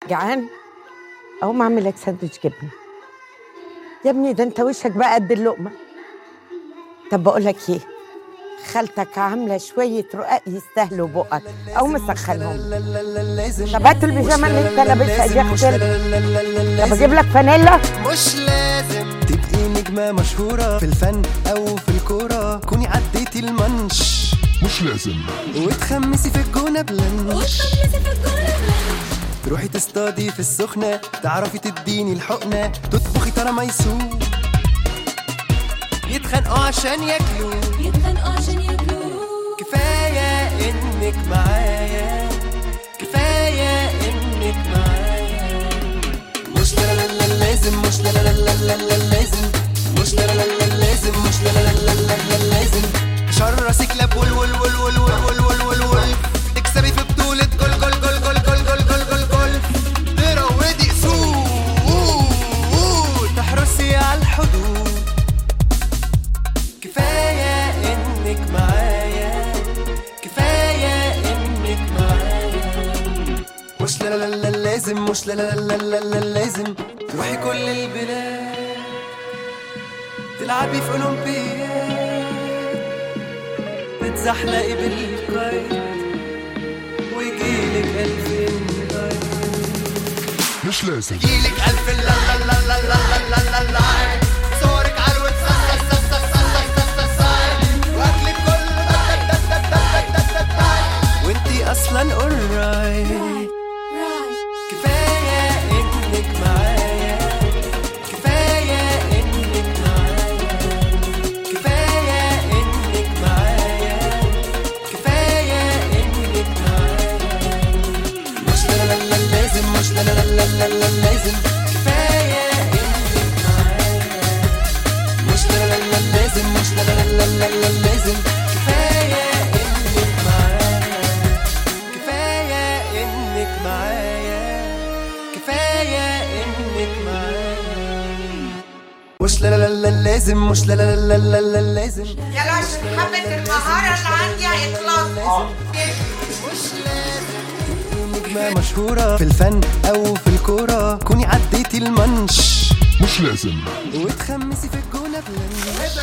جعان اقوم اعمل لك ساندوتش جبنه يا ابني ده انت وشك بقى قد اللقمه طب بقول لك ايه خالتك عامله شويه رقاق يستاهلوا بقك او مسخنهم طب هات البيجامه اللي انت لابسها دي اختار طب اجيب لك فانيلا مش لازم تبقي نجمة مشهورة في الفن أو في الكورة كوني عديتي المنش مش لازم وتخمسي في الجونة بلنش تروحي تصطادي في السخنة تعرفي تديني الحقنة تطبخي تراميسو يتخانقوا عشان ياكلوا يتخانقوا عشان ياكلوه كفاية إنك معايا كفاية إنك معايا مش لا لا لا لا لازم مش لا لا لا لا لا لا لازم مش لا لا لا لا لازم مش لا لا لا لا لا لازم شرسك لب ول ول ول ول ول ول ول ول ول تكسبي في بطولة جول جول جول جول جول جول جول جول جول تروضي سوق تحرسي على الحدود كفاية إنك معايا كفاية إنك معايا مش لا لا لا لازم مش لا لا لا لا لا لازم تروحي كل البلاد تلعبي في أولمبياد تتزحلقي بالكايت ويجيلك ألفين لايك مش لازم يجيلك ألف لا لا لا لا لا لا لا لا صورك على الواتس واكلك كل وانتي اصلا alright كفاية انك معايا كفاية انك معايا كفاية انك معايا كفاية انك معايا مش لا لا لا لازم مش لا لا لا لا لا لازم كفاية انك معايا مش لا لا لا لازم مش لا لا لا لا لا لازم كفاية انك معايا كفاية انك معايا كفاية انك معايا مش لا لا لا لازم مش لا لا لا لا لا لازم يلا عشان حبه المهاره اللي عندي هيخلصوا نجمة مشهورة في الفن أو في الكورة كوني عديتي المنش مش لازم وتخمسي في الجونة بلنش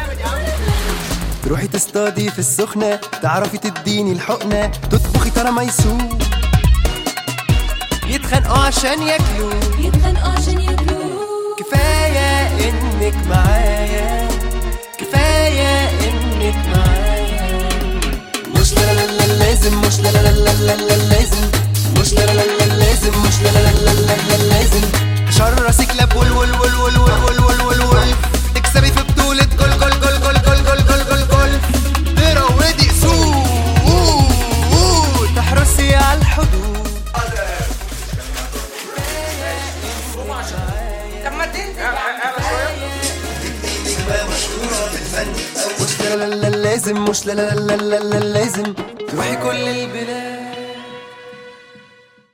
تروحي تصطادي في السخنة تعرفي تديني الحقنة تطبخي تراميسو يتخانقوا عشان ياكلوا يتخانقوا عشان ياكلوه كفاية إنك معايا كفاية إنك معايا مش لا لا لا لازم مش لا لا لا لا لا لازم مش لا لا لا لازم مش لا لا لا لا لا لازم شرسك لب ول ول ول ول ول ول ول ول ول تكسبي في بطولة جول جول جول جول جول جول جول جول جول تروضي سوق تحرسي على الحدود طب ما تنزل مش لا لا لا لازم مش لا لا لا لا لا لازم تروحي كل البلاد